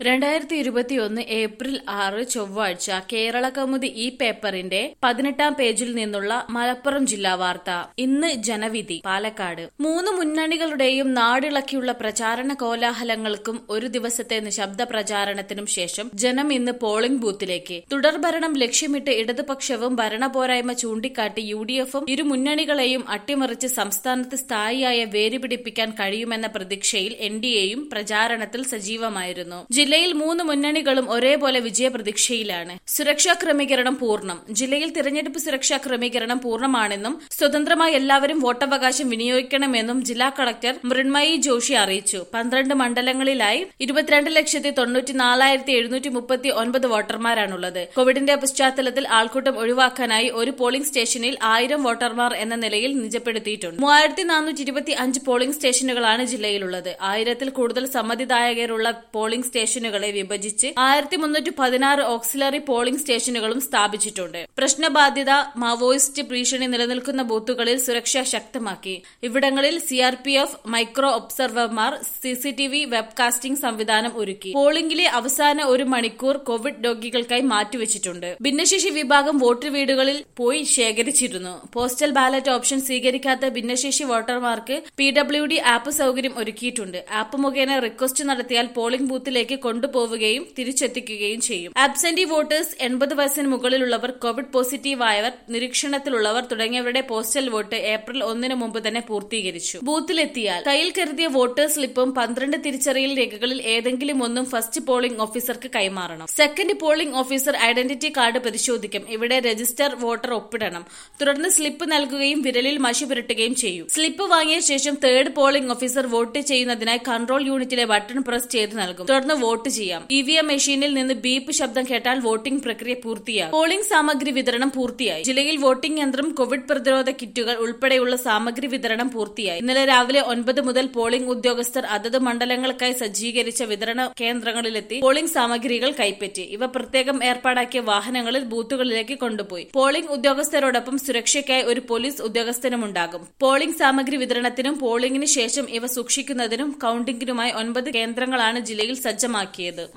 രണ്ടായിരത്തി ഇരുപത്തിയൊന്ന് ഏപ്രിൽ ആറ് ചൊവ്വാഴ്ച കേരള കൗമുദി ഈ പേപ്പറിന്റെ പതിനെട്ടാം പേജിൽ നിന്നുള്ള മലപ്പുറം ജില്ലാ വാർത്ത ഇന്ന് ജനവിധി പാലക്കാട് മൂന്ന് മുന്നണികളുടെയും നാടിളക്കിയുള്ള പ്രചാരണ കോലാഹലങ്ങൾക്കും ഒരു ദിവസത്തെ നിശബ്ദ പ്രചാരണത്തിനും ശേഷം ജനം ഇന്ന് പോളിംഗ് ബൂത്തിലേക്ക് തുടർഭരണം ലക്ഷ്യമിട്ട് ഇടതുപക്ഷവും ഭരണപോരായ്മ ചൂണ്ടിക്കാട്ടി യു ഡി എഫും ഇരു മുന്നണികളെയും അട്ടിമറിച്ച് സംസ്ഥാനത്ത് സ്ഥായിയായ വേരുപിടിപ്പിക്കാൻ കഴിയുമെന്ന പ്രതീക്ഷയിൽ എൻ ഡി എയും പ്രചാരണത്തിൽ സജീവമായിരുന്നു ജില്ലയിൽ മൂന്ന് മുന്നണികളും ഒരേപോലെ വിജയപ്രതീക്ഷയിലാണ് സുരക്ഷാ ക്രമീകരണം പൂർണ്ണം ജില്ലയിൽ തിരഞ്ഞെടുപ്പ് സുരക്ഷാ ക്രമീകരണം പൂർണ്ണമാണെന്നും സ്വതന്ത്രമായി എല്ലാവരും വോട്ടവകാശം വിനിയോഗിക്കണമെന്നും ജില്ലാ കളക്ടർ മൃണ്മയി ജോഷി അറിയിച്ചു പന്ത്രണ്ട് മണ്ഡലങ്ങളിലായി ഇരുപത്തിരണ്ട് ലക്ഷത്തി തൊണ്ണൂറ്റി നാലായിരത്തി എഴുന്നൂറ്റി മുപ്പത്തി ഒൻപത് വോട്ടർമാരാണുള്ളത് കോവിഡിന്റെ പശ്ചാത്തലത്തിൽ ആൾക്കൂട്ടം ഒഴിവാക്കാനായി ഒരു പോളിംഗ് സ്റ്റേഷനിൽ ആയിരം വോട്ടർമാർ എന്ന നിലയിൽ നിജപ്പെടുത്തിയിട്ടുണ്ട് മൂവായിരത്തി നാനൂറ്റി ഇരുപത്തി അഞ്ച് പോളിംഗ് സ്റ്റേഷനുകളാണ് ജില്ലയിലുള്ളത് ആയിരത്തിൽ കൂടുതൽ സമ്മതിദായകരുള്ള പോളിംഗ് സ്റ്റേഷനുകളെ വിഭജിച്ച് ആയിരത്തി മുന്നൂറ്റി പതിനാറ് ഓക്സിലറി പോളിംഗ് സ്റ്റേഷനുകളും സ്ഥാപിച്ചിട്ടുണ്ട് പ്രശ്നബാധിത മാവോയിസ്റ്റ് ഭീഷണി നിലനിൽക്കുന്ന ബൂത്തുകളിൽ സുരക്ഷ ശക്തമാക്കി ഇവിടങ്ങളിൽ സിആർപിഎഫ് മൈക്രോ ഒബ്സർവർമാർ സിസിടിവി വെബ്കാസ്റ്റിംഗ് സംവിധാനം ഒരുക്കി പോളിംഗിലെ അവസാന ഒരു മണിക്കൂർ കോവിഡ് രോഗികൾക്കായി മാറ്റിവെച്ചിട്ടുണ്ട് ഭിന്നശേഷി വിഭാഗം വോട്ട് വീടുകളിൽ പോയി ശേഖരിച്ചിരുന്നു പോസ്റ്റൽ ബാലറ്റ് ഓപ്ഷൻ സ്വീകരിക്കാത്ത ഭിന്നശേഷി വോട്ടർമാർക്ക് പി ഡബ്ല്യു ഡി ആപ്പ് സൗകര്യം ഒരുക്കിയിട്ടുണ്ട് ആപ്പ് മുഖേന റിക്വസ്റ്റ് നടത്തിയാൽ പോളിംഗ് ബൂത്തിലേക്ക് കൊണ്ടുപോവുകയും തിരിച്ചെത്തിക്കുകയും ചെയ്യും ആബ്സെന്റി വോട്ടേഴ്സ് എൺപത് വയസ്സിന് മുകളിലുള്ളവർ കോവിഡ് പോസിറ്റീവ് ആയവർ നിരീക്ഷണത്തിലുള്ളവർ തുടങ്ങിയവരുടെ പോസ്റ്റൽ വോട്ട് ഏപ്രിൽ ഒന്നിന് മുമ്പ് തന്നെ പൂർത്തീകരിച്ചു ബൂത്തിലെത്തിയാൽ കയ്യിൽ കരുതിയ വോട്ടേഴ്സ് സ്ലിപ്പും പന്ത്രണ്ട് തിരിച്ചറിയൽ രേഖകളിൽ ഏതെങ്കിലും ഒന്നും ഫസ്റ്റ് പോളിംഗ് ഓഫീസർക്ക് കൈമാറണം second polling officer identity card പരിശോധിക്കും ഇവിടെ രജിസ്റ്റർ വോട്ടർ ഒപ്പിടണം തുടർന്ന് സ്ലിപ്പ് നൽകുകയും വിരലിൽ മഷി പുരട്ടുകയും ചെയ്യും സ്ലിപ്പ് വാങ്ങിയ ശേഷം തേർഡ് പോളിംഗ് ഓഫീസർ വോട്ട് ചെയ്യുന്നതിനായി കൺട്രോൾ യൂണിറ്റിലെ ബട്ടൺ പ്രസ് ചെയ്ത് നൽകും തുടർന്ന് വോട്ട് ചെയ്യാം ഇ വി എം മെഷീനിൽ നിന്ന് ബീപ്പ് ശബ്ദം കേട്ടാൽ വോട്ടിംഗ് പ്രക്രിയ പൂർത്തിയാകും പോളിംഗ് സാമഗ്രി വിതരണം പൂർത്തിയായി ജില്ലയിൽ വോട്ടിംഗ് യന്ത്രം കോവിഡ് പ്രതിരോധ കിറ്റുകൾ ഉൾപ്പെടെയുള്ള സാമഗ്രി വിതരണം പൂർത്തിയായി ഇന്നലെ രാവിലെ ഒൻപത് മുതൽ പോളിംഗ് ഉദ്യോഗസ്ഥർ അതത് മണ്ഡലങ്ങൾക്കായി സജ്ജീകരിച്ച വിതരണ കേന്ദ്രങ്ങളിലെത്തി പോളിംഗ് സാമഗ്രികൾ കൈപ്പറ്റി ഇവ പ്രത്യേകം ഏർപ്പാടാക്കിയ വാഹനങ്ങളിൽ ബൂത്തുകളിലേക്ക് കൊണ്ടുപോയി പോളിംഗ് ഉദ്യോഗസ്ഥരോടൊപ്പം സുരക്ഷയ്ക്കായി ഒരു പോലീസ് ഉദ്യോഗസ്ഥനുമുണ്ടാകും പോളിംഗ് സാമഗ്രി വിതരണത്തിനും പോളിംഗിന് ശേഷം ഇവ സൂക്ഷിക്കുന്നതിനും കൌണ്ടിംഗിനുമായി ഒൻപത് കേന്ദ്രങ്ങളാണ് ജില്ലയിൽ സജ്ജമാക്കിയത്